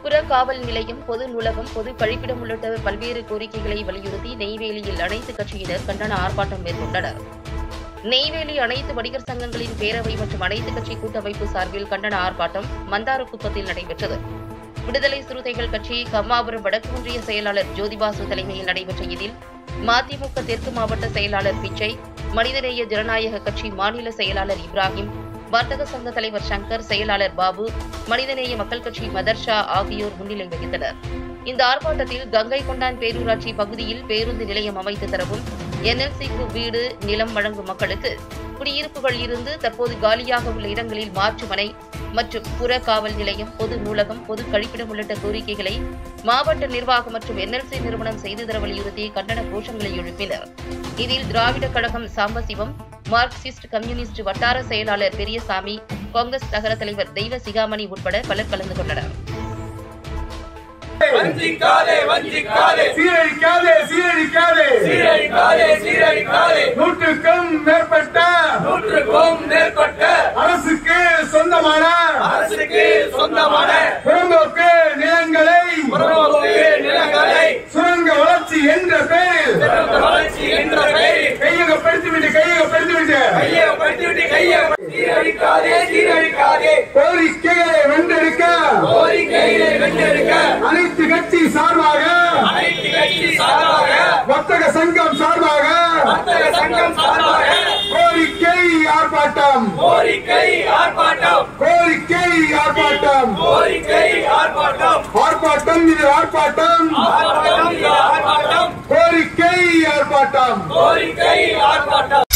புற காவல் நிலையம் பொது நூலகம் பொது கழிப்பிடம் உள்ளிட்ட பல்வேறு கோரிக்கைகளை வலியுறுத்தி நெய்வேலியில் அனைத்து கட்சியினர் கண்டன ஆர்ப்பாட்டம் மேற்கொண்டனர் நெய்வேலி அனைத்து வணிகர் சங்கங்களின் பேரவை மற்றும் அனைத்து கட்சி கூட்டமைப்பு சார்பில் கண்டன ஆர்ப்பாட்டம் மந்தாரக்குப்பத்தில் நடைபெற்றது விடுதலை சிறுத்தைகள் கட்சி கம்மாபுரம் வடக்கு ஒன்றிய செயலாளர் ஜோதிபாசு தலைமையில் நடைபெற்ற இதில் மதிமுக தெற்கு மாவட்ட செயலாளர் பிச்சை மனிதநேய ஜனநாயக கட்சி மாநில செயலாளர் இப்ராஹிம் வர்த்தக சங்க தலைவர் சங்கர் செயலாளர் பாபு மனிதநேய மக்கள் கட்சி மதர்ஷா ஆகியோர் முன்னிலை வகித்தனர் இந்த ஆர்ப்பாட்டத்தில் கங்கை கொண்டான் பேரூராட்சி பகுதியில் பேருந்து நிலையம் அமைத்து தரவும் என்எல்சிக்கு வீடு நிலம் வழங்கும் மக்களுக்கு குடியிருப்புகள் இருந்து தற்போது காலியாக உள்ள இடங்களில் மாற்று மனை மற்றும் புற காவல் நிலையம் பொது நூலகம் பொது கழிப்பிடம் உள்ளிட்ட கோரிக்கைகளை மாவட்ட நிர்வாகம் மற்றும் என்எல்சி நிறுவனம் செய்து தர வலியுறுத்தி கண்டன கோஷங்களை எழுப்பினர் இதில் திராவிட கழகம் சாம்பசிவம் மார்க்சிஸ்ட் கம்யூனிஸ்ட் வட்டார செயலாளர் பெரியசாமி காங்கிரஸ் நகர தலைவர் தெய்வ சிகாமணி உட்பட பலர் கலந்து கொண்டனர் வஞ்சிக்காதே வஞ்சிக்காதே சீரழிக்காதே சீரழிக்காதே சீரழிக்காதே சீரழிக்காதே நூற்றுக்கும் மேற்பட்ட நூற்றுக்கும் மேற்பட்ட அரசுக்கு சொந்தமான அரசுக்கு சொந்தமான புறம்போக்கு நிலங்களை புறம்போக்கு நிலங்களை சுரங்க வளர்ச்சி என்ற பெயரில் சிறந்த வளர்ச்சி என்ற பெயரில் கையகப்படுத்திவிட்டு கையகப்படுத்திவிட்டு கையப்படுத்திவிட்டு கையை சீரழிக்காதே சீரழிக்காதே கோரிக்கைகளை வென்றெடுக்க கோரிக்கைகளை வென்றெடுக்க அனைத்து கட்சி சார்பாக அனைத்து கட்சி சார்பாக வர்த்தக சங்கம் சார்பாக வர்த்தக சங்கம் சார்பாக கோரிக்கை ஆர்ப்பாட்டம் கோரிக்கை ஆர்ப்பாட்டம் கோரிக்கை ஆர்ப்பாட்டம் கோரிக்கை ஆர்ப்பாட்டம் ஆர்ப்பாட்டம் இது ஆர்ப்பாட்டம் ஆர்ப்பாட்டம் இது ஆர்ப்பாட்டம் கோரிக்கை ஆர்ப்பாட்டம் கோரிக்கை ஆர்ப்பாட்டம்